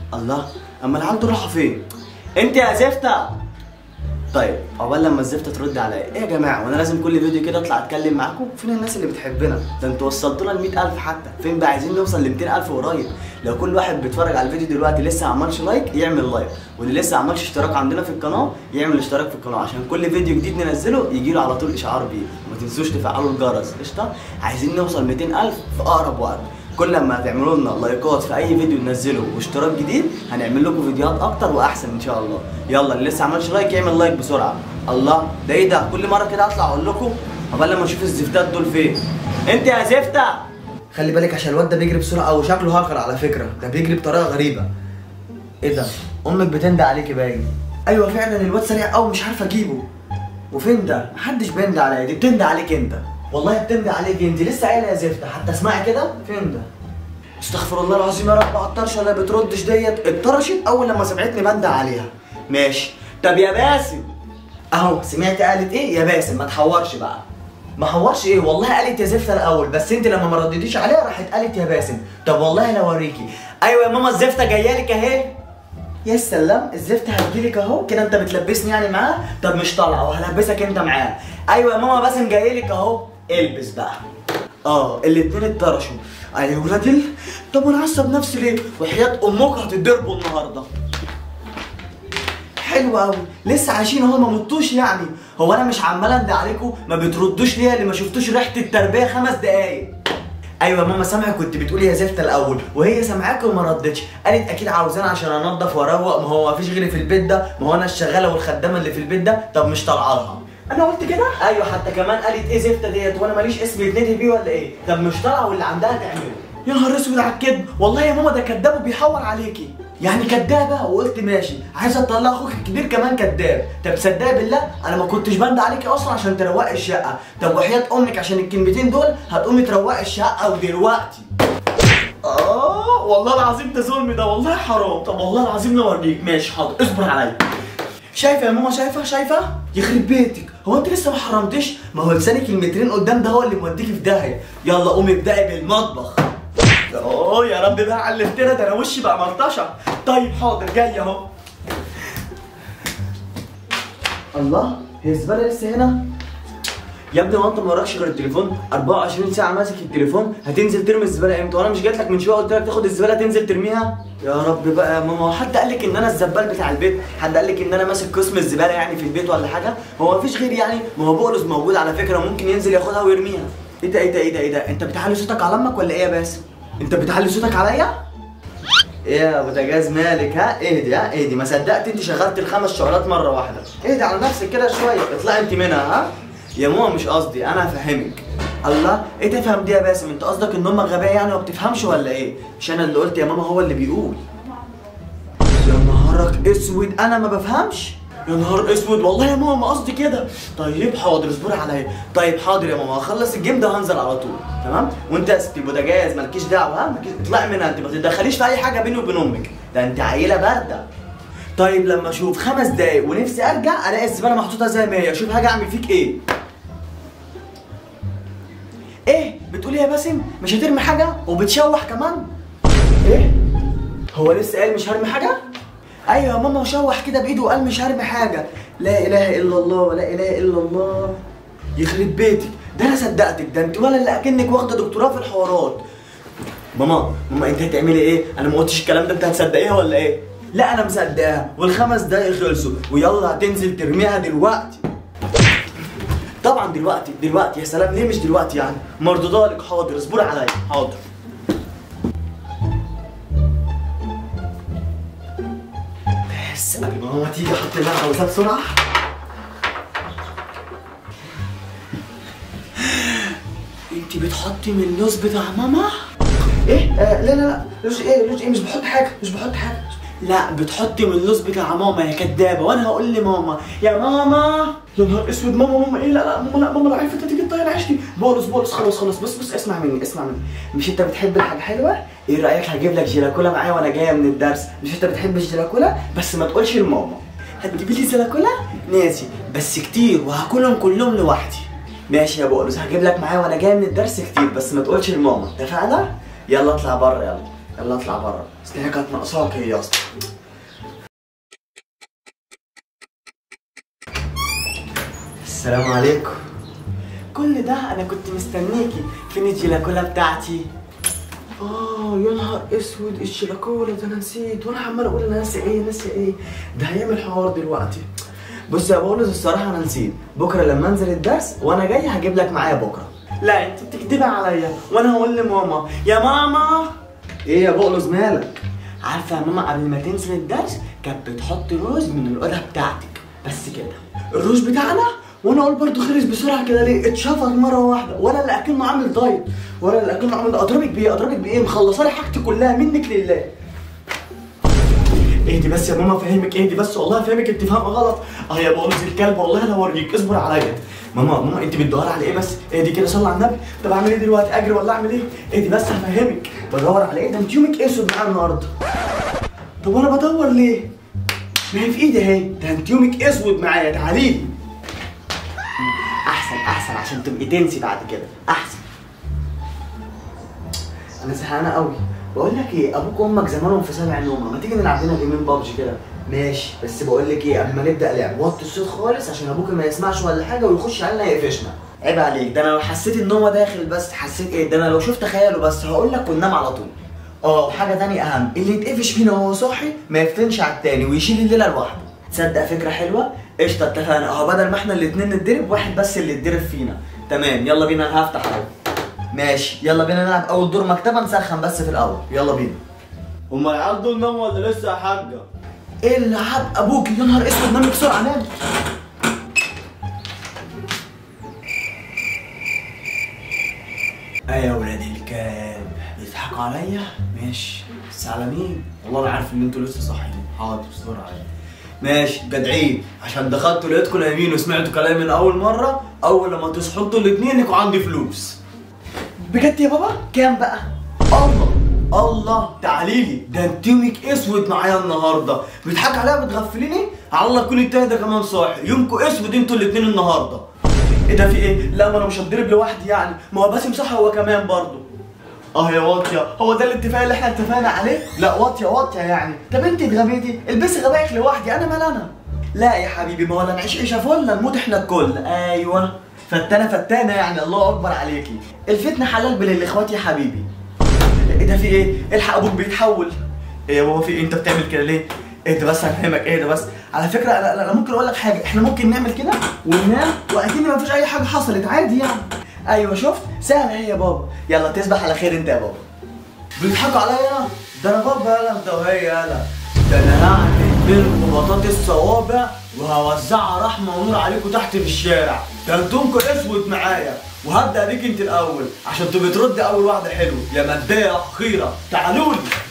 الله اما العيال دول راحوا فين انت يا زفته طيب عقبال لما الزفته ترد عليا ايه يا جماعه وانا لازم كل فيديو كده اطلع اتكلم معاكم فين الناس اللي بتحبنا ده انتوا وصلتونا ل 100000 حتى فين بقى عايزين نوصل ل 200000 قريب لو كل واحد بيتفرج على الفيديو دلوقتي لسه ما عملش لايك يعمل لايك واللي لسه ما عملش اشتراك عندنا في القناه يعمل اشتراك في القناه عشان كل فيديو جديد ننزله يجي له على طول اشعار بيه وما تنسوش تفعلوا الجرس قشطه عايزين نوصل 200000 في اقرب وقت كل ما هتعملوا لنا لايكات في اي فيديو ننزله واشتراك جديد هنعمل لكم فيديوهات اكتر واحسن ان شاء الله يلا اللي لسه عملش لايك يعمل لايك بسرعه الله ده ايه ده كل مره كده اطلع اقول لكم عقبال لما اشوف الزفتات دول فين انت يا زفته خلي بالك عشان الواد ده بيجري بسرعه او شكله هاكر على فكره ده بيجري بطريقه غريبه ايه ده امك بتندى عليكي باين ايوه فعلا الواد سريع قوي مش عارف اجيبه وفين ده محدش بيندى عليا دي بتندى عليك انت والله بتندى عليك انت لسه قايله يا زفته حتى اسمعي كده فين ده استغفر الله العظيم يا رب ما عطرش ولا بتردش ديت اتطرشت اول لما سمعتني بندى عليها ماشي طب يا باسم اهو سمعت قالت ايه يا باسم ما تحورش بقى ما حورش ايه والله قالت يا زفته الاول بس انت لما ما رديتيش عليها راحت قالت يا باسم طب والله لا اوريكي ايوه يا ماما الزفته جايه لك اهي يا سلام الزفت هتجيلك اهو كده انت بتلبسني يعني معاه طب مش طالعه وهلبسك انت معاه ايوه يا ماما باسم جاي لك اهو البس بقى اه الاتنين اتطرشوا ايوه يا ولاد ال- طب وانا عصب نفسي ليه وحياه امك هتتضربوا النهارده حلو قوي لسه عايشين اهو ما متوش يعني هو انا مش عمال اندى عليكم ما بتردوش ليه اللي ما شفتوش ريحه التربيه خمس دقايق ايوه ماما سامعك كنت بتقولي يا زفته الاول وهي سامعاك وما ردتش قالت اكيد عاوزاني عشان انضف واروق ما هو ما فيش غيري في البيت ده ما هو انا الشغاله والخدامه اللي في البيت ده طب مش طالعه لها انا قلت كده ايوه حتى كمان قالت ايه زفته ديت وانا ماليش اسم يتنادي بيه ولا ايه طب مش طالعه واللي عندها تعمله يا نهار اسود على الكذب والله يا ماما ده كذاب وبيحور عليكي يعني كدابه وقلت ماشي عايزه تطلع اخوك الكبير كمان كداب طب صدقني بالله انا ما كنتش بند عليكي اصلا عشان تروقي الشقه طب وحياه امك عشان الكلمتين دول هتقومي تروقي الشقه ودلوقتي اه والله العظيم ده ظلم ده والله حرام طب والله العظيم نوريك ماشي حاضر اصبر عليا شايفه يا ماما شايفه شايفه يخرب بيتك هو انت لسه ما حرمتش ما هو لسانك المترين قدام ده هو اللي موديكي في داهيه يلا قومي ابدأي بالمطبخ اوه يا رب بقى علفتنا ده انا وشي بقى ملطشه طيب حاضر جاي اهو الله هي الزباله لسه هنا يا ابني هو انت ما وراكش غير التليفون 24 ساعه ماسك التليفون هتنزل ترمي الزباله امتى وانا مش جات لك من شويه قلت لك تاخد الزباله تنزل ترميها يا رب بقى يا ماما حد قال لك ان انا الزبال بتاع البيت حد قال لك ان انا ماسك قسم الزباله يعني في البيت ولا حاجه هو مفيش غير يعني ما هو بولس موجود على فكره ممكن ينزل ياخدها ويرميها ايه ده ايه ده ايه ده ايه ده انت بتعلي صوتك على امك ولا ايه يا باسم انت بتعلي صوتك عليا ايه يا بوتاجاز مالك ها اهدي ها اهدي ما صدقت انت شغلت الخمس شعلات مره واحده اهدي على نفسك كده شويه اطلعي انت منها ها يا ماما مش قصدي انا هفهمك الله ايه تفهم دي يا باسم انت قصدك ان امك غبيه يعني وما بتفهمش ولا ايه مش انا اللي قلت يا ماما هو اللي بيقول يا نهارك اسود انا ما بفهمش يا نهار اسود والله يا ماما ما قصدي كده طيب حاضر اصبري عليا طيب حاضر يا ماما هخلص الجيم ده هنزل على طول تمام وانت يا ستي بوتاجاز مالكيش دعوه ها مالكيش اطلعي منها انت ما تتدخليش في اي حاجه بيني وبين امك ده انت عيله بارده طيب لما اشوف خمس دقايق ونفسي ارجع الاقي الزباله محطوطه زي ما هي اشوف هاجي اعمل فيك ايه ايه بتقول ايه يا باسم مش هترمي حاجه وبتشوح كمان ايه هو لسه قال مش هرمي حاجه ايوه يا ماما وشوح كده بايده وقال مش هرمي حاجه لا اله الا الله ولا اله الا الله يخرب بيتك ده انا صدقتك ده انت ولا اللي اكنك واخده دكتوراه في الحوارات ماما ماما انت هتعملي ايه انا ما قلتش الكلام ده انت هتصدقيها ولا ايه لا انا مصدقاها والخمس دقايق خلصوا ويلا هتنزل ترميها دلوقتي طبعا دلوقتي دلوقتي يا سلام ليه مش دلوقتي يعني مردوده لك حاضر اصبري عليا حاضر بس قبل ما ماما تيجي احط لها عاوزاه بسرعه انت بتحطي من اللوز بتاع ماما ايه آه لا لا لا لوز ايه لوز ايه مش بحط حاجه مش بحط حاجه لا بتحطي من اللوز بتاع ماما يا كدابه وانا هقول لماما يا ماما يا نهار اسود ماما ماما ايه لا لا ماما لا ماما لا عرفت تيجي تطير عيشتي بولس بولس خلاص خلاص بص بص اسمع مني اسمع مني مش انت بتحب الحاجه حلوه ايه رايك هجيب لك جيلاكولا معايا وانا جايه من الدرس مش انت بتحب الجيلاكولا بس ما تقولش لماما هتجيبي لي جيلاكولا ماشي بس كتير وهاكلهم كلهم لوحدي ماشي يا بولس هجيب لك معايا وانا جايه من الدرس كتير بس ما تقولش لماما اتفقنا يلا اطلع بره يلا يلا اطلع بره اصل هي كانت ناقصاك هي يا اسطى السلام عليكم كل ده انا كنت مستنيكي فين الجلاكولا بتاعتي اه يا نهار اسود الشلاكولا ده انا نسيت وانا عمال اقول انا ناسي ايه ناسي ايه ده هيعمل حوار دلوقتي بص يا بولس الصراحه انا نسيت بكره لما انزل الدرس وانا جاي هجيب لك معايا بكره لا انت بتكدبي عليا وانا هقول لماما يا ماما ايه يا بولس مالك عارفه يا ماما قبل ما تنزل الدرس كانت بتحط روز من الاوضه بتاعتك بس كده الروز بتاعنا وانا اقول برضه خلص بسرعه كده ليه اتشفط مره واحده وانا اللي اكنه عامل دايت وانا اللي اكنه عامل اضربك بايه اضربك بايه مخلصه لي حاجتي كلها منك لله اهدي بس يا ماما فهمك اهدي بس والله فهمك انت فاهمه غلط اه يا بولس الكلب والله انا اوريك اصبر عليا ماما ماما انت بتدوري على ايه بس اهدي كده صلي على النبي طب اعمل ايه دلوقتي اجري ولا اعمل ايه اهدي بس هفهمك بدور على ايه ده انت يومك اسود معايا النهارده طب وانا بدور ليه ما هي في ايدي اهي ده انت يومك اسود معايا تعالي لي احسن احسن عشان تبقي تنسي بعد كده احسن انا زهقانه قوي بقول لك ايه ابوك وامك زمانهم في سابع نومه ما تيجي نلعب لنا جيمين بابجي كده ماشي بس بقول لك ايه قبل ما نبدا لعب وطي الصوت خالص عشان ابوك ما يسمعش ولا حاجه ويخش علينا يقفشنا عيب عليك ده انا لو حسيت ان هو داخل بس حسيت ايه ده انا لو شفت خياله بس هقول لك وننام على طول اه وحاجه تانية اهم اللي يتقفش فينا وهو صاحي ما يفتنش على التاني ويشيل الليله لوحده تصدق فكره حلوه قشطه اتفقنا اهو بدل ما احنا الاتنين نتضرب واحد بس اللي يتضرب فينا تمام يلا بينا انا هفتح اهو ماشي يلا بينا نلعب اول دور مكتبه نسخن بس في الاول يلا بينا هما العيال دول ناموا ولا لسه يا حاجة؟ ايه اللي عب ابوك يا نهار اسود نام بسرعه نام ايه يا ولاد الكلب بيضحكوا عليا ماشي بس على مين والله انا عارف ان انتوا لسه صاحيين حاضر بسرعة ماشي جدعين عشان دخلتوا لقيتكم نايمين وسمعتوا كلامي من اول مره اول لما تصحوا انتوا الاثنين يكون عندي فلوس بجد يا بابا كام بقى الله الله تعالي لي ده انت يومك اسود معايا النهارده بتضحك عليا بتغفليني على الله كل التاني ده كمان صاحي يومكم اسود انتوا الاثنين النهارده ايه ده في ايه لا ما انا مش هتضرب لوحدي يعني ما هو باسم صح هو كمان برضه اه يا واطيه هو ده الاتفاق اللي احنا اتفقنا عليه لا واطيه واطيه يعني طب انت اتغبيتي البسي غبائك لوحدي انا مال انا لا يا حبيبي ما ولا نعيش عيشه فل نموت احنا الكل ايوه فتانه فتانه يعني الله اكبر عليكي الفتنه حلال بين الاخوات يا حبيبي ايه ده في ايه الحق ابوك بيتحول ايه يا بابا في ايه انت بتعمل كده ليه ايه ده بس هفهمك ايه ده بس على فكره انا, أنا- انا ممكن اقول لك حاجه احنا ممكن نعمل كده وننام واكيد ما فيش اي حاجه حصلت عادي يعني ايوه شفت سهله هي يا بابا يلا تصبح على خير انت يا بابا بيضحكوا عليا انا ده انا بابا يالا انت وهي يالا ده انا هعمل بينكم بطاطس صوابع وهوزعها رحمه ونور عليكم تحت في الشارع ده انتمكم اسود معايا وهبدا بيك انت الاول عشان تبقي تردي اول واحده حلو يا ماديه يا اخيره تعالوا لي